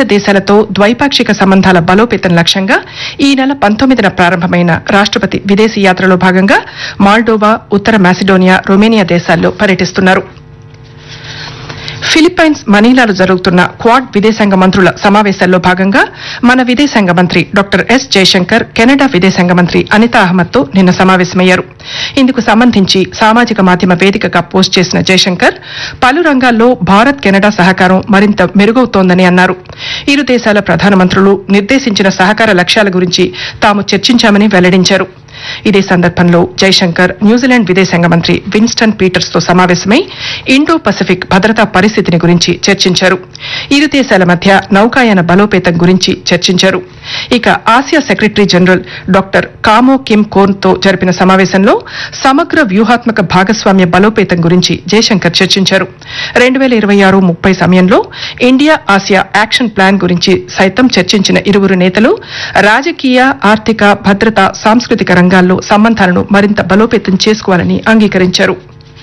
దేశాలతో ద్వైపాక్షిక సంబంధాల బలోపేతం లక్ష్యంగా ఈ నెల పంతొమ్మిదిన ప్రారంభమైన రాష్టపతి విదేశీ యాత్రలో భాగంగా మాల్డోవా ఉత్తర మాసిడోనియా రొమేనియా దేశాల్లో పర్యటిస్తున్నారు ఫిలిప్పైన్స్ మనీలాలో జరుగుతున్న క్వాడ్ విదేశాంగ మంత్రుల సమావేశాల్లో భాగంగా మన విదేశాంగ మంత్రి డాక్టర్ ఎస్ జయశంకర్ కెనడా విదేశాంగ మంత్రి అనితా అహ్మద్ తో నిన్న సమావేశమయ్యారు ఇందుకు సంబంధించి సామాజిక మాధ్యమ వేదికగా పోస్ట్ చేసిన జయశంకర్ పలు రంగాల్లో భారత్ కెనడా సహకారం మరింత మెరుగవుతోందని అన్నారు ఇరు దేశాల ప్రధానమంత్రులు నిర్దేశించిన సహకార లక్ష్యాల గురించి తాము చర్చించామని వెల్లడించారు ఇదే సందర్భంలో జైశంకర్ న్యూజిలాండ్ విదేశాంగ మంత్రి విన్స్టన్ పీటర్స్ తో సమావేశమై ఇండో పసిఫిక్ భద్రతా పరిస్థితిని గురించి చర్చించారు ఇరు దేశాల మధ్య నౌకాయాన బలోపేతం గురించి చర్చించారు ఇక Asia secretary general doctor Kao Kim Hourn తో జరిపిన సమావేశంలో సమగ్ర వ్యూహాత్మక భాగస్వామ్య బలోపేతం గురించి జయశంకర్ చర్చించారు రెండు వేల ఇరవై ఆరు ముప్పై సమయంలో ఇండియా ఆసియా యాక్షన్ ప్లాన్ గురించి సైతం చర్చించిన ఇరువురు నేతలు రాజకీయ ఆర్థిక భద్రత సాంస్కృతిక రంగాల్లో సంబంధాలను మరింత బలోపేతం చేసుకోవాలని అంగీకరించారు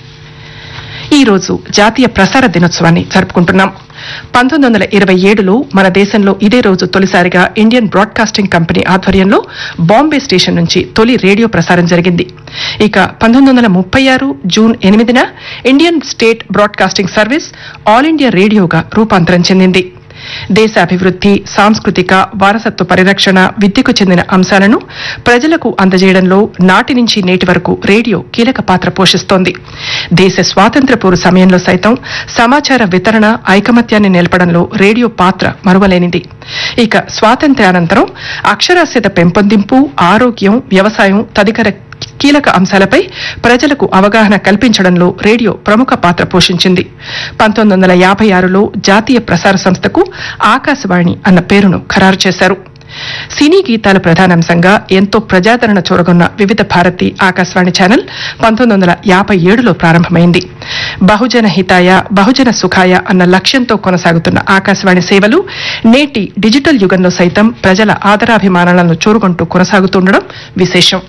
ఈ రోజు జాతీయ ప్రసార దినోత్సవాన్ని జరుపుకుంటున్నాం పంతొమ్మిది వందల ఇరవై ఏడులో మన దేశంలో ఇదే రోజు తొలిసారిగా ఇండియన్ బ్రాడ్కాస్టింగ్ కంపెనీ ఆధ్వర్యంలో బాంబే స్టేషన్ నుంచి తొలి రేడియో ప్రసారం జరిగింది ఇక పంతొమ్మిది వందల ముప్పై ఆరు జూన్ ఎనిమిదిన Indian state broadcasting service all India రేడియోగా రూపాంతరం చెందింది దేశ అభివృద్ది సాంస్కృతిక వారసత్వ పరిరక్షణ విద్యకు చెందిన అంశాలను ప్రజలకు అందజేయడంలో నాటి నుంచి నేటి వరకు రేడియో కీలక పాత్ర పోషిస్తోంది దేశ స్వాతంత్ర్య పూర్వ సమయంలో సైతం సమాచార వితరణ ఐకమత్యాన్ని నిలపడంలో రేడియో పాత్ర మరువలేనిది ఇక స్వాతంత్ర్యానంతరం అక్షరాస్యత పెంపొందింపు ఆరోగ్యం వ్యవసాయం తదితర కీలక అంశాలపై ప్రజలకు అవగాహన కల్పించడంలో రేడియో ప్రముఖ పాత్ర పోషించింది పంతొమ్మిది వందల యాభై ఆరులో జాతీయ ప్రసార సంస్థకు ఆకాశవాణి అన్న పేరును ఖరారు చేశారు సినీ గీతాల ప్రధానాంశంగా ఎంతో ప్రజాదరణ చూరగొన్న వివిధ భారతి ఆకాశవాణి ఛానల్ పంతొమ్మిది వందల యాభై ఏడులో ప్రారంభమైంది బహుజన హితాయ బహుజన సుఖాయ అన్న లక్ష్యంతో కొనసాగుతున్న ఆకాశవాణి సేవలు నేటి డిజిటల్ యుగంలో సైతం ప్రజల ఆదరాభిమానాలను చూరుకుంటూ కొనసాగుతుండడం విశేషం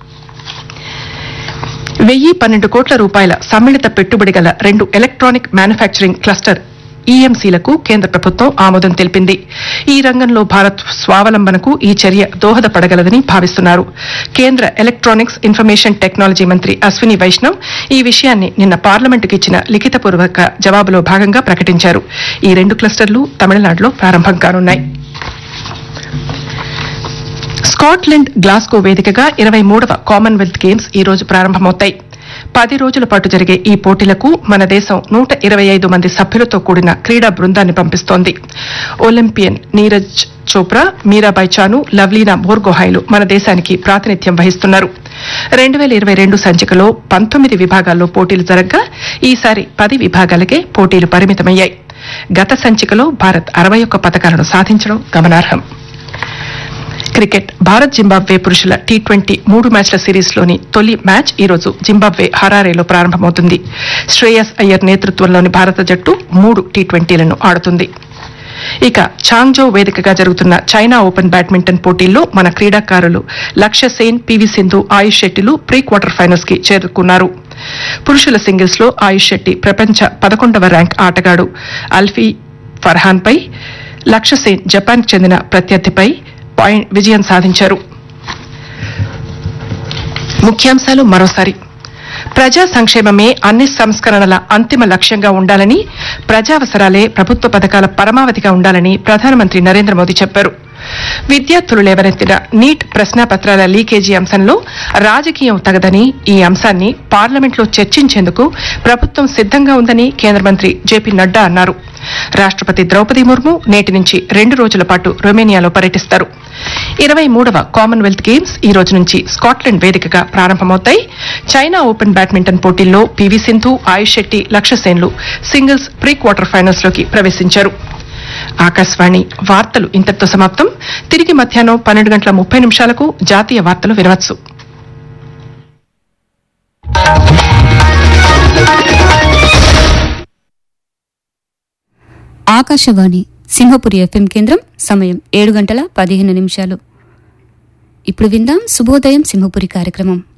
వెయ్యి పన్నెండు కోట్ల రూపాయల సమ్మిళిత పెట్టుబడి గల రెండు ఎలక్ట్రానిక్ మ్యానుఫ్యాక్చరింగ్ క్లస్టర్ ఈఎంసీలకు కేంద్ర ప్రభుత్వం ఆమోదం తెలిపింది ఈ రంగంలో భారత్ స్వావలంబనకు ఈ చర్య దోహదపడగలదని భావిస్తున్నారు కేంద్ర ఎలక్ట్రానిక్స్ ఇన్ఫర్మేషన్ టెక్నాలజీ మంత్రి అశ్విని వైష్ణవ్ ఈ విషయాన్ని నిన్న పార్లమెంటుకు ఇచ్చిన లిఖితపూర్వక జవాబులో భాగంగా ప్రకటించారు ఈ రెండు క్లస్టర్లు తమిళనాడులో ప్రారంభం కానున్నాయి స్కాట్లాండ్ గ్లాస్గో వేదికగా ఇరవై మూడవ కామన్వెల్త్ గేమ్స్ ఈ రోజు ప్రారంభమవుతాయి పది రోజుల పాటు జరిగే ఈ పోటీలకు మన దేశం నూట ఇరవై ఐదు మంది సభ్యులతో కూడిన క్రీడా బృందాన్ని పంపిస్తోంది ఒలింపియన్ నీరజ్ చోప్రా మీరాబాయ్ చాను లవ్లీనా బోర్గోహాయ్లు మన దేశానికి ప్రాతినిధ్యం వహిస్తున్నారు రెండు వేల ఇరవై రెండు సంచికలో పంతొమ్మిది విభాగాల్లో పోటీలు జరగగా ఈసారి పది విభాగాలకే పోటీలు పరిమితమయ్యాయి గత సంచికలో భారత్ అరవై ఒక్క పథకాలను సాధించడం గమనార్హం క్రికెట్ భారత్ జింబాబ్వే పురుషుల టీ ట్వంటీ మూడు మ్యాచ్ల సిరీస్లోని తొలి మ్యాచ్ ఈ రోజు జింబాబ్వే హరారేలో ప్రారంభమవుతుంది శ్రేయస్ అయ్యర్ నేతృత్వంలోని భారత జట్టు మూడు టీ ట్వంటీలను ఆడుతుంది ఇక చాంగ్జో వేదికగా జరుగుతున్న చైనా ఓపెన్ బ్యాడ్మింటన్ పోటీల్లో మన క్రీడాకారులు లక్ష్య సేన్ పివి సింధు ఆయుష్ శెట్టిలు ప్రీ క్వార్టర్ ఫైనల్స్ కి చేరుకున్నారు పురుషుల సింగిల్స్ లో ఆయుష్ శెట్టి ప్రపంచ పదకొండవ ర్యాంక్ ఆటగాడు అల్ఫీ ఫర్హాన్ పై లక్ష్య సేన్ జపాన్ కు చెందిన ప్రత్యర్థిపై పాయింట్ విజయం సాధించారు ముఖ్యాంశాలు మరోసారి ప్రజా సంక్షేమమే అన్ని సంస్కరణల అంతిమ లక్ష్యంగా ఉండాలని ప్రజావసరాలే ప్రభుత్వ పథకాల పరమావధిగా ఉండాలని ప్రధానమంత్రి నరేంద్ర మోదీ చెప్పారు విద్యార్థులు లేవనెత్తిన నీట్ ప్రశ్నాపత్రాల లీకేజీ అంశంలో రాజకీయం తగదని ఈ అంశాన్ని పార్లమెంట్లో చర్చించేందుకు ప్రభుత్వం సిద్ధంగా ఉందని కేంద్ర మంత్రి జేపీ నడ్డా అన్నారు రాష్ట్రపతి ద్రౌపది ముర్ము నేటి నుంచి రెండు రోజుల పాటు రొమేనియాలో పర్యటిస్తారు ఇరవై మూడవ కామన్వెల్త్ గేమ్స్ ఈ రోజు నుంచి స్కాట్లాండ్ వేదికగా ప్రారంభమవుతాయి చైనా ఓపెన్ బ్యాడ్మింటన్ పోటీల్లో పివి సింధు ఆయుష్ శెట్టి లక్ష్య సేన్లు సింగిల్స్ ప్రీ క్వార్టర్ ఫైనల్స్ లోకి ప్రవేశించారు ఆకాశవాణి వార్తలు ఇంతటితో సమాప్తం తిరిగి మధ్యాహ్నం పన్నెండు గంటల ముప్పై నిమిషాలకు జాతీయ వార్తలు వినవచ్చు ఆకాశవాణి సింహపురి ఎఫ్ఎం కేంద్రం సమయం ఏడు గంటల పదిహేను నిమిషాలు ఇప్పుడు విందాం శుభోదయం సింహపురి కార్యక్రమం